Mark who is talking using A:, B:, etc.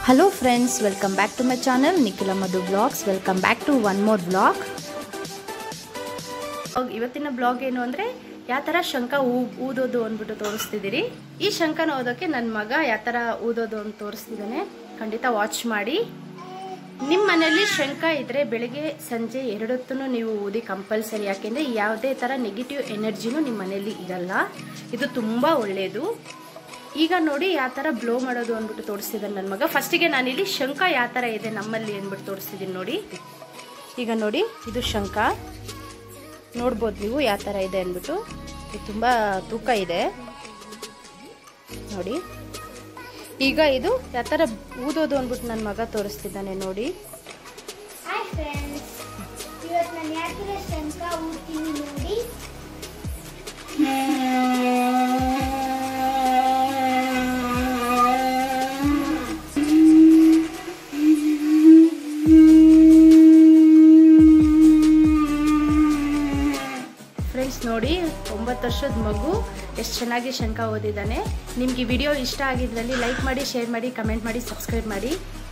A: hello friends welcome back to my channel Nikhila Madhu blogs welcome back to one more blog ಇವತ್ತಿನ blog ಏನು ಅಂದರೆ ಯಾವ ಥರ ಶಂಕ ಊ ಊದೋದು ಅಂದ್ಬಿಟ್ಟು ತೋರಿಸ್ತಿದ್ದೀರಿ ಈ ಶಂಕನ ಓದೋಕ್ಕೆ ನನ್ನ ಮಗ ಯಾವ ಥರ ಊದೋದು ಅಂತ ತೋರಿಸ್ತಿದ್ದಾನೆ ಖಂಡಿತ ವಾಚ್ ಮಾಡಿ ನಿಮ್ಮ ಮನೆಯಲ್ಲಿ ಶಂಕ ಇದ್ರೆ ಬೆಳಿಗ್ಗೆ ಸಂಜೆ ಎರಡೊತ್ತೂ ನೀವು ಊದಿ ಕಂಪಲ್ಸರಿ ಯಾಕೆಂದರೆ ಯಾವುದೇ ಥರ ನೆಗೆಟಿವ್ ಎನರ್ಜಿನೂ ನಿಮ್ಮ ಮನೆಯಲ್ಲಿ ಇರಲ್ಲ ಇದು ತುಂಬ ಒಳ್ಳೆಯದು ಈಗ ನೋಡಿ ಯಾವ ಥರ ಬ್ಲೋ ಮಾಡೋದು ಅಂದ್ಬಿಟ್ಟು ತೋರಿಸ್ತಿದ್ದಾನೆ ನನ್ನ ಮಗ ಫಸ್ಟಿಗೆ ನಾನಿಲ್ಲಿ ಶಂಕ ಯಾವ ಥರ ಇದೆ ನಮ್ಮಲ್ಲಿ ಅಂದ್ಬಿಟ್ಟು ತೋರಿಸ್ತಿದ್ದೀನಿ ನೋಡಿ ಈಗ ನೋಡಿ ಇದು ಶಂಕ ನೋಡ್ಬೋದು ನೀವು ಯಾವ ಥರ ಇದೆ ಅಂದ್ಬಿಟ್ಟು ಇದು ತುಂಬ ತೂಕ ಇದೆ ನೋಡಿ ಈಗ ಇದು ಯಾವ ಥರ ಊದೋದು ಅಂದ್ಬಿಟ್ಟು ನನ್ನ ಮಗ ತೋರಿಸ್ತಿದ್ದಾನೆ ನೋಡಿ
B: ಹಾಯ್ ಫ್ರೆಂಡ್ಸ್ ಇವತ್ತು ನಾನು ಯಾಕೆ ಶಂಕ ಊದ್ತೀನಿ ನೋಡಿ
A: ಫ್ರೆಂಡ್ಸ್ ನೋಡಿ ಒಂಬತ್ತು ವರ್ಷದ ಮಗು ಎಷ್ಟು ಚೆನ್ನಾಗಿ ಶಂಕ ಓದಿದ್ದಾನೆ ನಿಮ್ಗೆ ಈ ವಿಡಿಯೋ ಇಷ್ಟ ಆಗಿದ್ರಲ್ಲಿ ಲೈಕ್ ಮಾಡಿ ಶೇರ್ ಮಾಡಿ ಕಮೆಂಟ್ ಮಾಡಿ ಸಬ್ಸ್ಕ್ರೈಬ್ ಮಾಡಿ